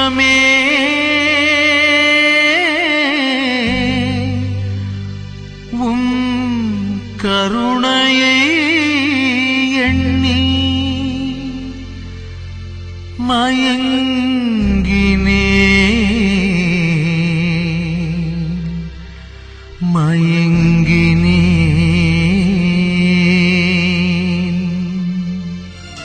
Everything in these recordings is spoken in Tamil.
தெய்வீகமே உம் கருணையை எண்ணி மயங்கினே மயங்கினேன்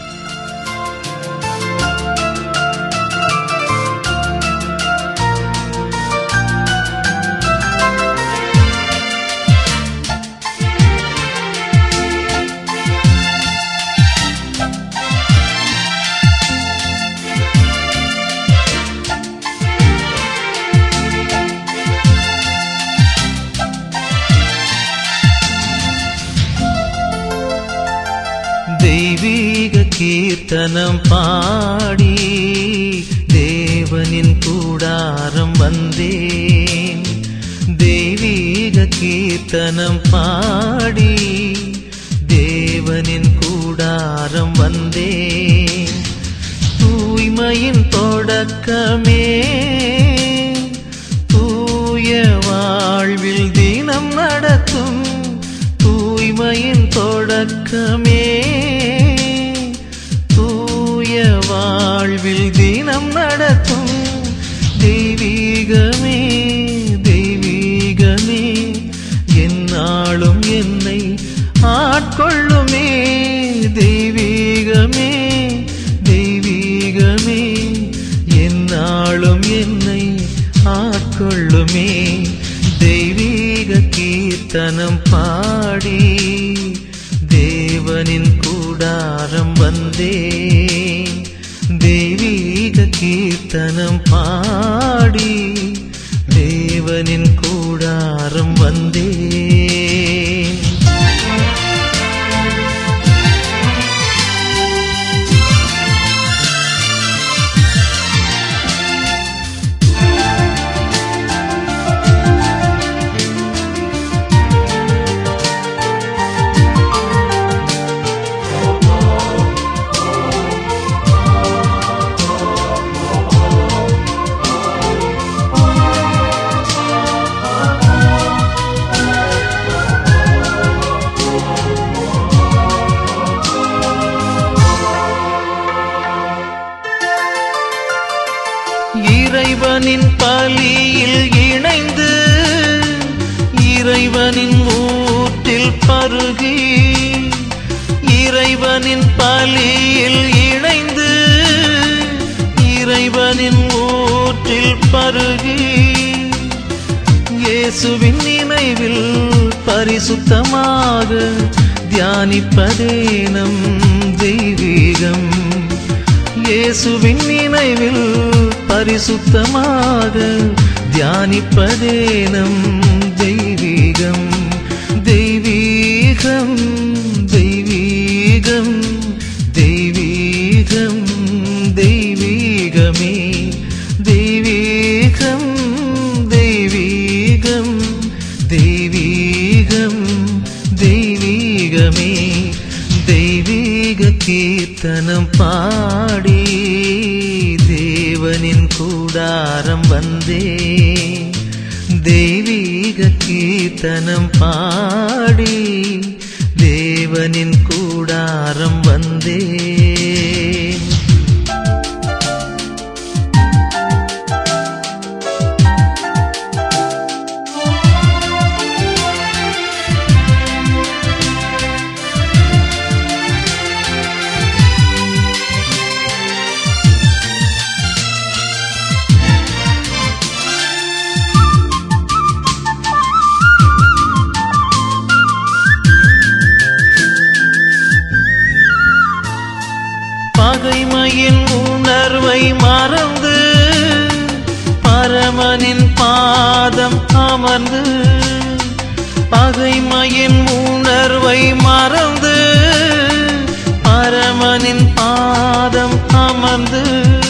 தெய்வீக கீர்த்தனம் பாடி தேவனின் கூடாரம் வந்தேன் தெய்வீக கீர்த்தனம் பாடி தேவனின் கூடாரம் வந்தேன் தூய்மையின் தொடக்கமே தூய வாழ்வில் தினம் நடத்தும் தூய்மையின் தொடக்கமே தூய வாழ்வில் தினம் நடத்தும் தெய்வீகமே தெய்வீகமே என்னாலும் என்னை ஆட்கொள்ளுமே தெய்வீகமே தெய்வீகமே என்னாலும் என்னை ஆட்கொள்ளுமே தெய்வீக கீர்த்தனம் பாடி தேவனின் கூடாரம் வந்தேன் தெய்வீக கீர்த்தனம் பாடி தேவனின் கூடாரம் வந்தேன் இறைவனின் பலியில் இணைந்து இறைவனின் ஊற்றில் பருகி இறைவனின் பலியில் இணைந்து இறைவனின் ஊற்றில் பருகி இயேசுவின் நினைவில் பரிசுத்தமாக தியானிப்பதே நம் தெய்வீகம் இயேசுவின் நினைவில் பரிசுத்தமாக தியானிப்பதே நம் தெய்வீகம் தெய்வீகம் தெய்வீகம் தெய்வீகம் தெய்வீகமே தெய்வீகம் தெய்வீகம் தெய்வீகம் தெய்வீகமே தெய்வீக கீர்த்தனம் பாடி தேவனின் கூடாரம் வந்தே தெய்வீக கீர்த்தனம் பாடி தேவனின் கூடாரம் வந்தேன் பகைமையின் உணர்வை மறந்து பரமனின் பாதம் அமர்ந்து பகைமையின் உணர்வை மறந்து பரமனின் பாதம் அமர்ந்து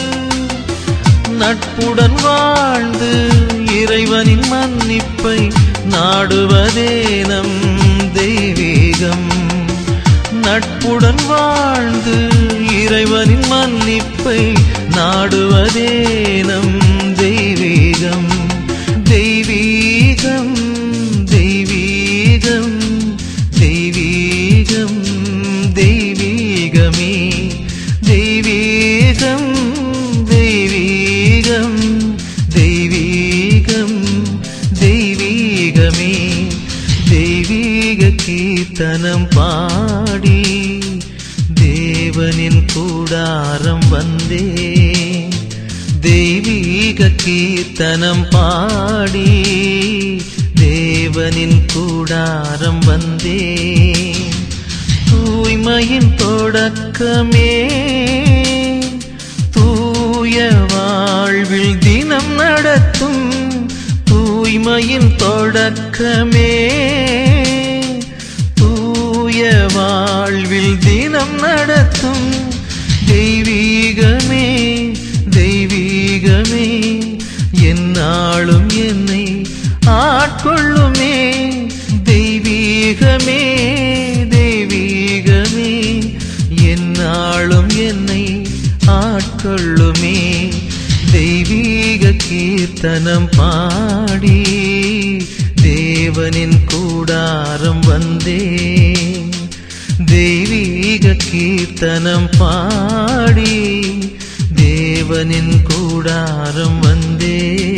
நட்புடன் வாழ்ந்து இறைவனின் மன்னிப்பை நாடுவதே நம் தெய்வீகம் நட்புடன் வாழ்ந்து இறைவனின் மன்னிப்பை நாடுவதே நம் தெய்வீகம் தெய்வீகம் தெய்வீகம் தெய்வீகம் தெய்வீகமே தெய்வீகம் தெய்வீகம் தெய்வீகம் தெய்வீகமே தெய்வீக கீர்த்தனம் பாடி தேவனின் கூடாரம் வந்தே தெய்வீக கீர்த்தனம் பாடி தேவனின் கூடாரம் வந்தே தூய்மையின் தொடக்கமே தூய வாழ்வில் தினம் நடத்தும் தூய்மையின் தொடக்கமே தூய வாழ்வில் தினம் நடத்தும் தெய்வீகமே தெய்வீகமே என்னாலும் என்னை ஆட்கொள்ளுமே தெய்வீகமே தெய்வீகமே என்னாலும் என்னை ஆட்கொள்ளுமே தெய்வீக கீர்த்தனம் பாடி தேவனின் கூடாரம் வந்தேன் தெய்வீக கீர்த்தனம் பாடி தேவனின் கூடாரம் வந்தேன்